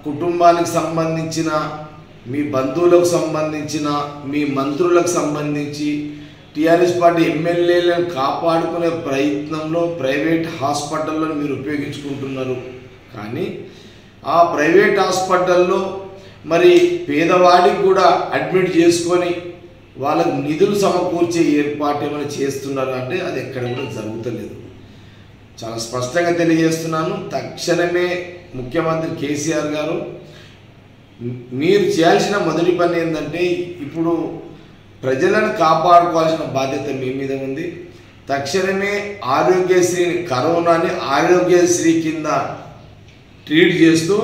కుటుంబానికి సంబంధించిన మీ బంధువులకు సంబంధించిన మీ మంత్రులకు సంబంధించి టీఆర్ఎస్ పార్టీ ఎమ్మెల్యేలను కాపాడుకునే ప్రయత్నంలో ప్రైవేట్ హాస్పిటల్లో మీరు ఉపయోగించుకుంటున్నారు కానీ ఆ ప్రైవేట్ హాస్పిటల్లో మరి పేదవాడికి కూడా అడ్మిట్ చేసుకొని వాళ్ళకు నిధులు సమకూర్చే ఏర్పాటు ఏమైనా చేస్తున్నారు అంటే అది ఎక్కడ కూడా జరుగుతలేదు చాలా స్పష్టంగా తెలియజేస్తున్నాను తక్షణమే ముఖ్యమంత్రి కేసీఆర్ గారు మ్- మీరు చేయాల్సిన మొదటి పని ఏంటంటే ఇప్పుడు ప్రజలను కాపాడుకోవాల్సిన బాధ్యత మీ మీద ఉంది తక్షణమే ఆరోగ్యశ్రీని కరోనాని ఆరోగ్యశ్రీ కింద ట్రీట్ చేస్తూ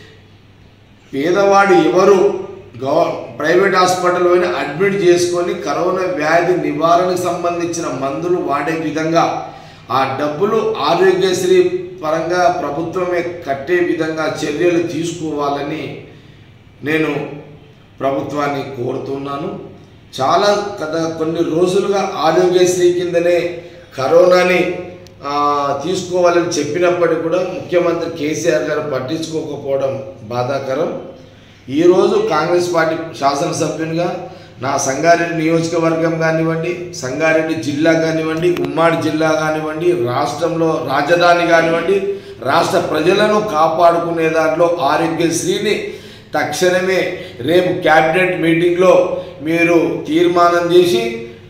పేదవాడు ఎవరు గవ ప్రైవేట్ హాస్పిటల్లోనే అడ్మిట్ చేసుకొని కరోనా వ్యాధి నివారణకు సంబంధించిన మందులు వాడే విధంగా ఆ డబ్బులు ఆరోగ్యశ్రీ పరంగా ప్రభుత్వమే కట్టే విధంగా చర్యలు తీసుకోవాలని నేను ప్రభుత్వాన్ని కోరుతున్నాను చాలా గత కొన్ని రోజులుగా ఆరోగ్యశ్రీ కిందనే కరోనాని ఆ, తీసుకోవాలని చెప్పినప్పటికీ కూడా ముఖ్యమంత్రి కేసీఆర్ గారు పట్టించుకోకపోవడం బాధాకరం ఈరోజు కాంగ్రెస్ పార్టీ శాసనసభ్యునిగా నా సంగారెడ్డి నియోజకవర్గం కానివ్వండి సంగారెడ్డి జిల్లా కానివ్వండి ఉమ్మాడి జిల్లా కానివ్వండి రాష్ట్రంలో రాజధాని కానివ్వండి రాష్ట్ర ప్రజలను కాపాడుకునే దాంట్లో ఆరోగ్యశ్రీని తక్షణమే రేపు క్యాబినెట్ మీటింగ్లో మీరు తీర్మానం చేసి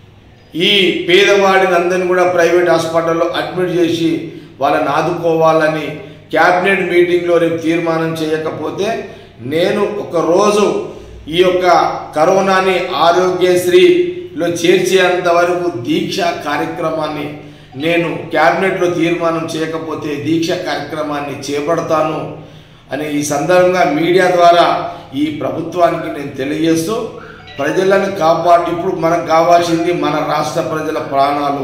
ఈ పేదవాడిని అందరిని కూడా ప్రైవేట్ హాస్పిటల్లో అడ్మిట్ చేసి వాళ్ళని ఆదుకోవాలని క్యాబినెట్ మీటింగ్లో రేపు తీర్మానం చేయకపోతే నేను ఒక రోజు ఈ యొక్క కరోనాని ఆరోగ్యశ్రీలో చేర్చేంత వరకు దీక్ష కార్యక్రమాన్ని నేను క్యాబినెట్లో తీర్మానం చేయకపోతే దీక్ష కార్యక్రమాన్ని చేపడతాను అని ఈ సందర్భంగా మీడియా ద్వారా ఈ ప్రభుత్వానికి నేను తెలియజేస్తూ ప్రజలను కాపాడు ఇప్పుడు మనకు కావాల్సింది మన రాష్ట్ర ప్రజల ప్రాణాలు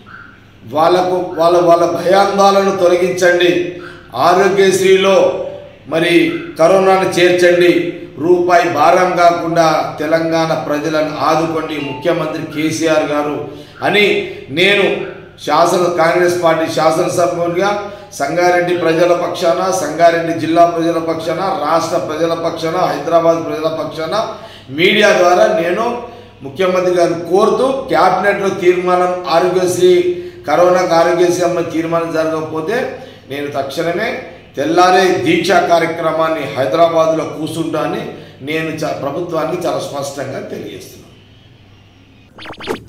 వాళ్ళకు వాళ్ళ వాళ్ళ భయాందాలను తొలగించండి ఆరోగ్యశ్రీలో మరి కరోనాను చేర్చండి రూపాయి భారం కాకుండా తెలంగాణ ప్రజలను ఆదుకోండి ముఖ్యమంత్రి కేసీఆర్ గారు అని నేను శాసన కాంగ్రెస్ పార్టీ శాసనసభ్యునిగా సంగారెడ్డి ప్రజల పక్షాన సంగారెడ్డి జిల్లా ప్రజల పక్షాన రాష్ట్ర ప్రజల పక్షాన హైదరాబాద్ ప్రజల పక్షాన మీడియా ద్వారా నేను ముఖ్యమంత్రి గారిని కోరుతూ క్యాబినెట్లో తీర్మానం ఆరోగ్యశ్రీ కరోనాకు ఆరోగ్యశ్రీ అమ్మ తీర్మానం జరగకపోతే నేను తక్షణమే తెల్లారే దీక్షా కార్యక్రమాన్ని హైదరాబాద్లో కూర్చుంటా అని నేను చ- ప్రభుత్వానికి చాలా స్పష్టంగా తెలియజేస్తున్నాను